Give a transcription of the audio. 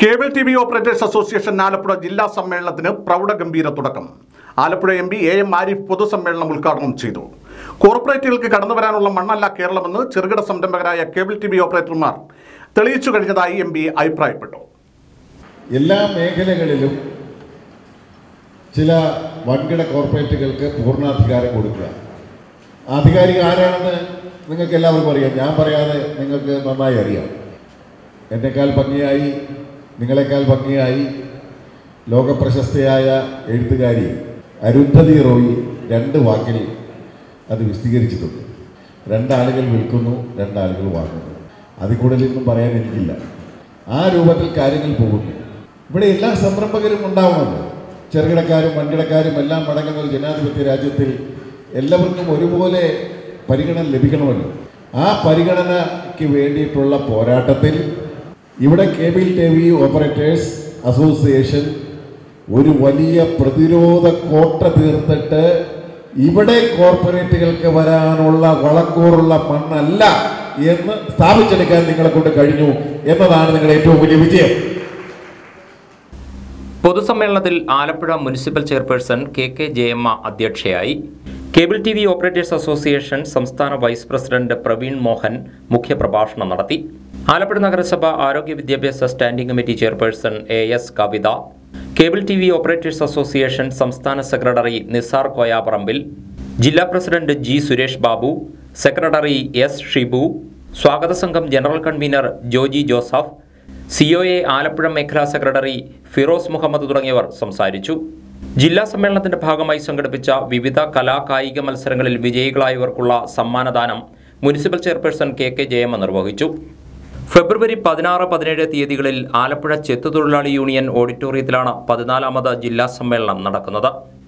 cable T V operators association Alappuzha ജില്ലാ സമ്മേളനത്തിന് പ്രൗഢഗംഭീര തുടക്കം Alappuzha M P A M Arif പൊതുസമ്മേളനം ഉദ്ഘാടനം ചെയ്തു കോർപ്പറേറ്റുകൾക്ക് കടന്നു വരാനുള്ള മണ്ണല്ല കേരളമെന്ന് ചെറുകിട സംരംഭകരായ കേബിൾ ടി വി ഓപ്പറേറ്റർമാർ തെളിയിച്ചു കഴിഞ്ഞതായി എം പി അഭിപ്രായപ്പെട്ടു എല്ലാ മേഖലകളിലും ചില വൻകിട കോർപ്പറേറ്റുകൾക്ക് പൂർണ്ണാധികാരം കൊടുക്കുക ആധികാരിക ആരാണെന്ന് നിങ്ങൾക്ക് എല്ലാവർക്കും അറിയാം ഞാൻ പറയാതെ നിങ്ങൾക്ക് നന്നായി അറിയാം എന്നെക്കാൾ ഭംഗിയായി നിങ്ങളെക്കാൾ ഭംഗിയായി ലോകപ്രശസ്തയായ എഴുത്തുകാരി അരുന്ധതി റോയി രണ്ട് വാക്കിൽ അത് വിശദീകരിച്ചിട്ടുണ്ട് രണ്ടാളുകൾ വിൽക്കുന്നു രണ്ടാളുകൾ വാങ്ങുന്നു അതിൽ കൂടുതലൊന്നും പറയാൻ എനിക്കില്ല ആ രൂപത്തിൽ കാര്യങ്ങൾ പോകുന്നു ഇവിടെ എല്ലാ സംരംഭകരും ഉണ്ടാവണമല്ലോ ചെറുകിടക്കാരും വൻകിടക്കാരും എല്ലാം അടങ്ങുന്ന ഒരു ജനാധിപത്യ രാജ്യത്തിൽ എല്ലാവർക്കും ഒരുപോലെ പരിഗണന ലഭിക്കണമല്ലോ ആ പരിഗണനയ്ക്ക് വേണ്ടിയിട്ടുള്ള പോരാട്ടത്തിൽ ഇവിടെ cable T V operators association ഒരു വലിയ പ്രതിരോധ കോട്ട തീർത്തിട്ട് ഇവിടെ കോർപ്പറേറ്റുകൾക്ക് വരാനുള്ള വളക്കൂറുള്ള മണ്ണല്ല എന്ന് സ്ഥാപിച്ചെടുക്കാൻ നിങ്ങളെ കൊണ്ട് കഴിഞ്ഞു എന്നതാണ് നിങ്ങളുടെ ഏറ്റവും വലിയ വിജയം പൊതുസമ്മേളനത്തിൽ Alappuzha municipal chairperson K K Jayamma അധ്യക്ഷയായി cable T V operators association സംസ്ഥാന വൈസ് പ്രസിഡന്റ് പ്രവീൺ മോഹൻ മുഖ്യപ്രഭാഷണം നടത്തി ആലപ്പുഴ നഗരസഭ ആരോഗ്യ വിദ്യാഭ്യാസ standing committee chairperson A S Kavitha cable T V operators association സംസ്ഥാന സെക്രട്ടറി നിസാർ കോയാപറമ്പിൽ ജില്ലാ president G Suresh Babu secretary S Shibu സ്വാഗത സംഘം general convener Joji Joseph C O A Alappuzha മേഖലാ സെക്രട്ടറി ഫിറോസ് മുഹമ്മദ് തുടങ്ങിയവർ സംസാരിച്ചു ജില്ലാ സമ്മേളനത്തിന്റെ ഭാഗമായി സംഘടിപ്പിച്ച വിവിധ കലാ കായിക മത്സരങ്ങളിൽ വിജയികളായവർക്കുള്ള സമ്മാനദാനം municipal chairperson K K Jayamma നിർവഹിച്ചു ഫെബ്രുവരി പതിനാറ് പതിനേഴ് തീയതികളിൽ ആലപ്പുഴ ചെത്തുതൊഴിലാളി യൂണിയൻ ഓഡിറ്റോറിയത്തിലാണ് പതിനാലാമത് ജില്ലാ സമ്മേളനം നടക്കുന്നത്